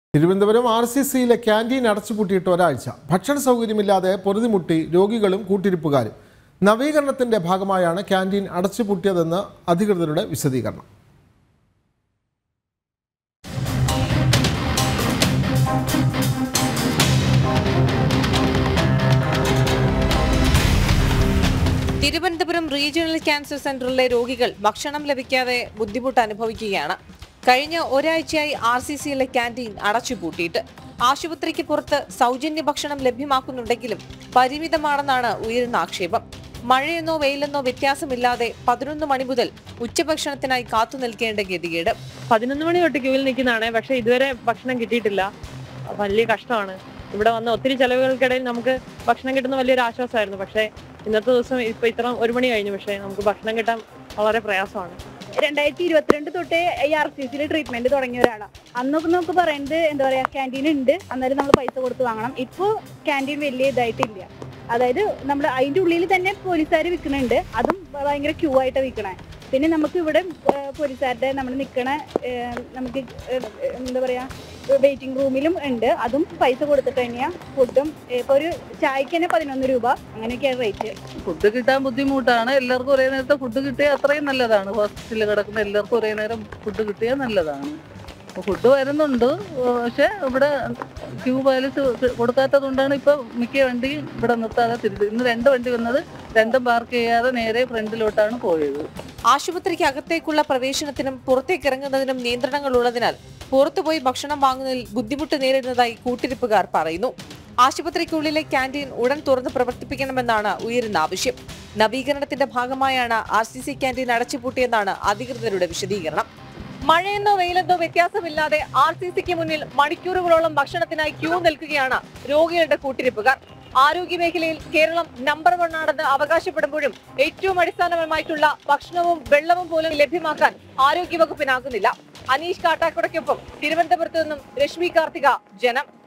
Thiruvananthapuram R C സിയിലെ canteen അടച്ചുപൂട്ടിയിട്ട് ഒരാഴ്ച ഭക്ഷണ സൗകര്യമില്ലാതെ പൊറുതിമുട്ടി രോഗികളും കൂട്ടിരിപ്പുകാരും നവീകരണത്തിന്റെ ഭാഗമായാണ് ക്യാൻറ്റീൻ അടച്ചുപൂട്ടിയതെന്ന് അധികൃതരുടെ വിശദീകരണം തിരുവനന്തപുരം റീജിയണൽ ക്യാൻസർ സെന്ററിലെ രോഗികൾ ഭക്ഷണം ലഭിക്കാതെ ബുദ്ധിമുട്ട് അനുഭവിക്കുകയാണ് കഴിഞ്ഞ ഒരാഴ്ചയായി ആർ സി സിയിലെ ക്യാൻറ്റീൻ അടച്ചുപൂട്ടിയിട്ട് ആശുപത്രിക്ക് പുറത്ത് സൗജന്യ ഭക്ഷണം ലഭ്യമാക്കുന്നുണ്ടെങ്കിലും പരിമിതമാണെന്നാണ് ഉയരുന്ന ആക്ഷേപം മഴയെന്നോ വെയിലെന്നോ വ്യത്യാസമില്ലാതെ പതിനൊന്ന് മണി മുതൽ ഉച്ചഭക്ഷണത്തിനായി കാത്തു നിൽക്കേണ്ട ഗതികേട് പതിനൊന്ന് മണി തൊട്ട് ക്യൂവിൽ നിൽക്കുന്നതാണ് പക്ഷെ ഇതുവരെ ഭക്ഷണം കിട്ടിയിട്ടില്ല വലിയ കഷ്ടമാണ് ഇവിടെ വന്ന ഒത്തിരി ചെലവുകൾക്കിടയിൽ നമുക്ക് ഭക്ഷണം കിട്ടുന്ന വലിയൊരു ആശ്വാസമായിരുന്നു പക്ഷേ ഇന്നത്തെ ദിവസം ഇപ്പൊ ഇത്ര ഒരു മണി കഴിഞ്ഞു പക്ഷേ നമുക്ക് ഭക്ഷണം കിട്ടാൻ വളരെ പ്രയാസമാണ് രണ്ടായിരത്തി ഇരുപത്തിരണ്ട് തൊട്ട് ഈ ആർ സി സിയിൽ ട്രീറ്റ്മെന്റ് തുടങ്ങിയ ഒരാളാണ് അന്നൊക്കെ നമുക്ക് പറയുന്നത് എന്താ പറയാ ക്യാൻറ്റീൻ ഉണ്ട് അന്നേരം നമ്മൾ പൈസ കൊടുത്ത് വാങ്ങണം ഇപ്പോൾ ക്യാൻറ്റീൻ വലിയ ഇതായിട്ടില്ല അതായത് നമ്മൾ അതിന്റെ ഉള്ളിൽ തന്നെ പോലീസുകാർ വിൽക്കുന്നുണ്ട് അതും ഭയങ്കര ക്യൂ ആയിട്ട് വിൽക്കണേ പിന്നെ നമുക്ക് ഇവിടെ പോലീസുകാരുടെ നമ്മൾ നിൽക്കണ നമുക്ക് ഏഹ്, എന്താ പറയാ വെയിറ്റിംഗ് റൂമിലും ഉണ്ട് അതും പൈസ കൊടുത്തിട്ട് തന്നെയാണ് ഫുഡും ഇപ്പോൾ ഒരു ചായക്ക് തന്നെ പതിനൊന്ന് രൂപ അങ്ങനെയൊക്കെയാണ് റേറ്റ് ഫുഡ് കിട്ടാൻ ബുദ്ധിമുട്ടാണ് എല്ലാവർക്കും ഒരേ നേരത്തെ ഫുഡ് കിട്ടിയാൽ അത്രയും നല്ലതാണ് ഹോസ്പിറ്റലിൽ കിടക്കുന്ന എല്ലാവർക്കും ഒരേ നേരം ഫുഡ് കിട്ടിയാൽ നല്ലതാണ് ഫുഡ് വരുന്നുണ്ട് പക്ഷെ ഇവിടെ ക്യൂ പാലിസ് കൊടുക്കാത്തത് കൊണ്ടാണ് ഇപ്പൊ മിക്ക വണ്ടിയും ഇവിടെ നിർത്താതെ തിരിച്ചു ഇന്ന് രണ്ട് വണ്ടി വന്നത് രണ്ടും പാർക്ക് ചെയ്യാതെ നേരെ ഫ്രണ്ടിലോട്ടാണ് പോയത് ആശുപത്രിക്ക് അകത്തേക്കുള്ള പ്രവേശനത്തിനും പുറത്തേക്ക് ഇറങ്ങുന്നതിനും നിയന്ത്രണങ്ങൾ ഉള്ളതിനാൽ പുറത്തുപോയി ഭക്ഷണം വാങ്ങുന്നതിൽ ബുദ്ധിമുട്ട് നേരിടുന്നതായി കൂട്ടിരിപ്പുകാർ പറയുന്നു ആശുപത്രിക്കുള്ളിലെ ക്യാൻറ്റീൻ ഉടൻ തുറന്ന് പ്രവർത്തിപ്പിക്കണമെന്നാണ് ഉയരുന്ന ആവശ്യം നവീകരണത്തിന്റെ ഭാഗമായാണ് ആർ സി സി ക്യാൻറ്റീൻ അടച്ചുപൂട്ടിയെന്നാണ് അധികൃതരുടെ വിശദീകരണം മഴയെന്നോ വെയിലെന്നോ വ്യത്യാസമില്ലാതെ ആർ സി സിക്ക് മുന്നിൽ മണിക്കൂറുകളോളം ഭക്ഷണത്തിനായി ക്യൂ നിൽക്കുകയാണ് രോഗികളുടെ കൂട്ടിരിപ്പുകാർ ആരോഗ്യ മേഖലയിൽ കേരളം നമ്പർ വൺ ആണെന്ന് അവകാശപ്പെടുമ്പോഴും ഏറ്റവും അടിസ്ഥാനപരമായിട്ടുള്ള ഭക്ഷണവും വെള്ളവും പോലും ലഭ്യമാക്കാൻ ആരോഗ്യ വകുപ്പിനാകുന്നില്ല അനീഷ് കാട്ടാക്കുടയ്ക്കൊപ്പം തിരുവനന്തപുരത്ത് നിന്നും രശ്മി കാർത്തിക ജനം